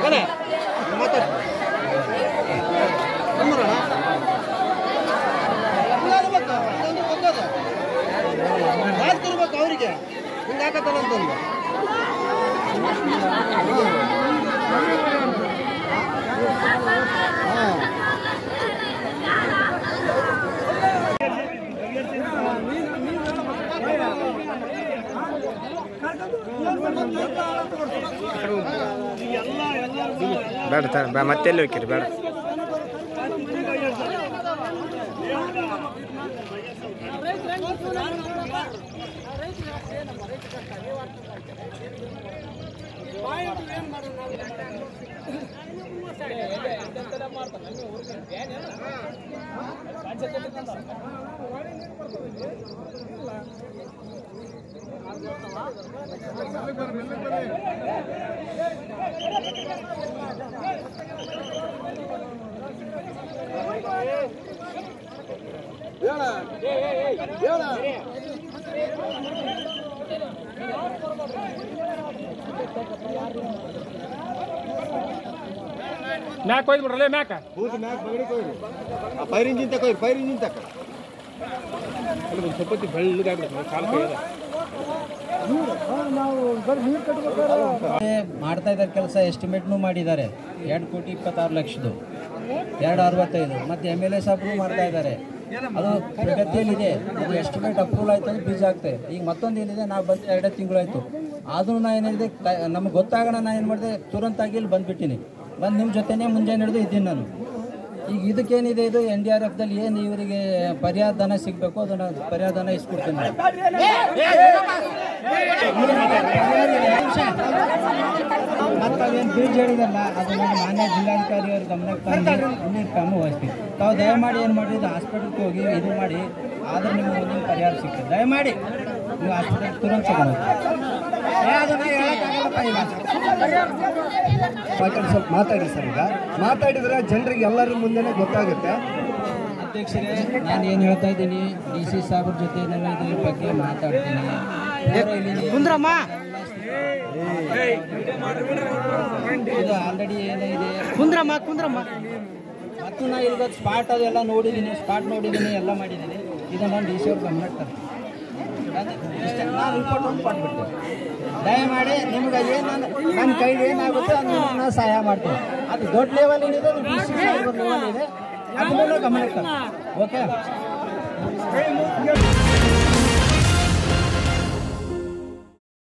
ಮಾತಾಡ್ಬೇಕು ಅವರಿಗೆ ಹಿಂಗೆ ಹಾಕತ್ತಲ್ಲ ಅಂತಂದು ಬೇಡ ತ ಬೇ- ಮತ್ತೆಲ್ಲಿ ಹೋಗ್ತೀರಿ ಬೇಡ ಮ್ಯಾಕ್ ಹೋಯ್ತು ಬಿಡ್ರಲ್ಲ ಮ್ಯಾಕ ಕೂತು ಮ್ಯಾಕ್ ಬಗಡಿ ಕೊಯ್ರಿ ಆ ಫೈರ್ ಇಂಜಿನ್ ತಕೊಯ್ರಿ ಫೈರ್ ಇಂಜಿನ್ ತಕ ಒಂದು ಸ್ವಲ್ಪ ಬೆಳ್ಳಗಾಗ್ಬಿಡುತ್ತೆ ಕಾಲು ಕೈಯದ ಮಾಡ್ತಾ ಇದ್ದಾರೆ ಕೆಲಸ ಎಸ್ಟಿಮೇಟ್ನು ಮಾಡಿದ್ದಾರೆ ಎರಡು ಕೋಟಿ ಇಪ್ಪತ್ತಾರು ಲಕ್ಷದ್ದು ಎರಡು ಅರವತ್ತೈದು ಮತ್ತು ಎಮ್ ಎಲ್ ಎ ಸಾಬ್ರು ಮಾಡ್ತಾ ಇದ್ದಾರೆ ಅದು ಪ್ರಗತಿಯಲ್ಲಿದೆ ಅದು ಎಸ್ಟಿಮೇಟ್ ಅಪ್ರೂವಲ್ ಆಯ್ತು ಅಂದ್ರೆ ಬೀಜ ಆಗ್ತದೆ ಈಗ ಮತ್ತೊಂದು ಏನಿದೆ ನಾವು ಬಂದು ಎರಡೇ ತಿಂಗಳಾಯಿತು ಆದರೂ ನಾ ಏನಿದೆ ನಮ್ಗೆ ಗೊತ್ತಾಗೋಣ ನಾ ಏನು ಮಾಡಿದೆ ತುರಂತಾಗಿ ಇಲ್ಲಿ ಬಂದುಬಿಟ್ಟಿನಿ ಬಂದು ನಿಮ್ಮ ಜೊತೆನೇ ಮುಂಜಾನೆ ಹಿಡಿದು ಇದ್ದೀನಿ ನಾನು ಈಗ ಇದಕ್ಕೇನಿದೆ ಇದು ಎನ್ ಡಿ ಆರ್ ಎಫ್ದಲ್ಲಿ ಏನು ಇವರಿಗೆ ಪರಿಹಾರ ಧನ ಸಿಗಬೇಕು ಅದನ್ನು ಪರಿಹಾರ ಧನ ಇಸ್ಕೊಡ್ತೀನಿ ನಾನು. ಮತ್ತವೇನು ಬೀಜ ಹೇಳಿದಲ್ಲ ಅದು ನಾನು ಮಾನ್ಯ ಜಿಲ್ಲಾಧಿಕಾರಿ ಅವ್ರ ಗಮನಕ್ಕೆ ತಂದು ಮುಂದಿನ ಕ್ರಮ ವಹಿಸ್ತೀವಿ ತಾವು ದಯಮಾಡಿ ಏನು ಮಾಡಿ ಇದು ಹಾಸ್ಪಿಟಲ್ಗೆ ಹೋಗಿ ಇದು ಮಾಡಿ ಆದ್ರೆ ನಿಮಗೆ ಮುಂದಿನ ಪರಿಹಾರ ಸಿಗ್ತದೆ ದಯಮಾಡಿ ನೀವು ಹಾಸ್ಪಿಟಲ್ ತುರಂತ ತಗೊಂಡು ಪಾಟೀಲ್ ಸ್ವಲ್ಪ ಮಾತಾಡಿ ಸರ್ ಈಗ ಮಾತಾಡಿದ್ರೆ ಜನರಿಗೆ ಎಲ್ಲರ ಮುಂದೆನೆ ಗೊತ್ತಾಗುತ್ತೆ ಅಧ್ಯಕ್ಷರೇ ನಾನು ಏನು ಹೇಳ್ತಾ ಇದ್ದೀನಿ ಡಿ ಸಿ ಸಾಹೇಬ್ರ ಜೊತೆ ನಾನು ಇದ್ರ ಬಗ್ಗೆ ಮಾತಾಡ್ತೀನಿ ಕುಂದ್ರಮ್ಮ ಇದು ಆಲ್ರೆಡಿ ಏನಿದೆ ಕುಂದ್ರಮ್ಮ ಕುಂದ್ರಮ್ಮ ಮತ್ತು ನಾ ಈಗ ಸ್ಪಾಟ್ ಅದೆಲ್ಲ ನೋಡಿದ್ದೀನಿ ಸ್ಪಾಟ್ ನೋಡಿದ್ದೀನಿ ಎಲ್ಲ ಮಾಡಿದ್ದೀನಿ ಇದನ್ನು ಡಿ ಸಿ ಅವ್ರ ಗಮನಕ್ಕೆ ತರ್ತೀನಿ. ಅದೇ ಇಷ್ಟೇ ನಾನು ರಿಪೋರ್ಟ್ ಒಂದು ಕೊಟ್ಬಿಡ್ತೀನಿ ದಯಮಾಡಿ ನಿಮ್ಗೆ ಏನು ನನ್ನ ನನ್ನ ಕೈಗೆ ಏನಾಗುತ್ತೆ ಅದನ್ನ ನಾನು ಸಹಾಯ ಮಾಡ್ತೀನಿ ಅದು ದೊಡ್ಡ ಲೆವೆಲ್ ಏನಿದೆ ಅದು ಡಿ ಸಿ ಲೆವೆಲ್ ಇದೆ ಅದನ್ನೆಲ್ಲ ಗಮನಕ್ಕೆ ತರ್ತೀನಿ. ಓಕೆ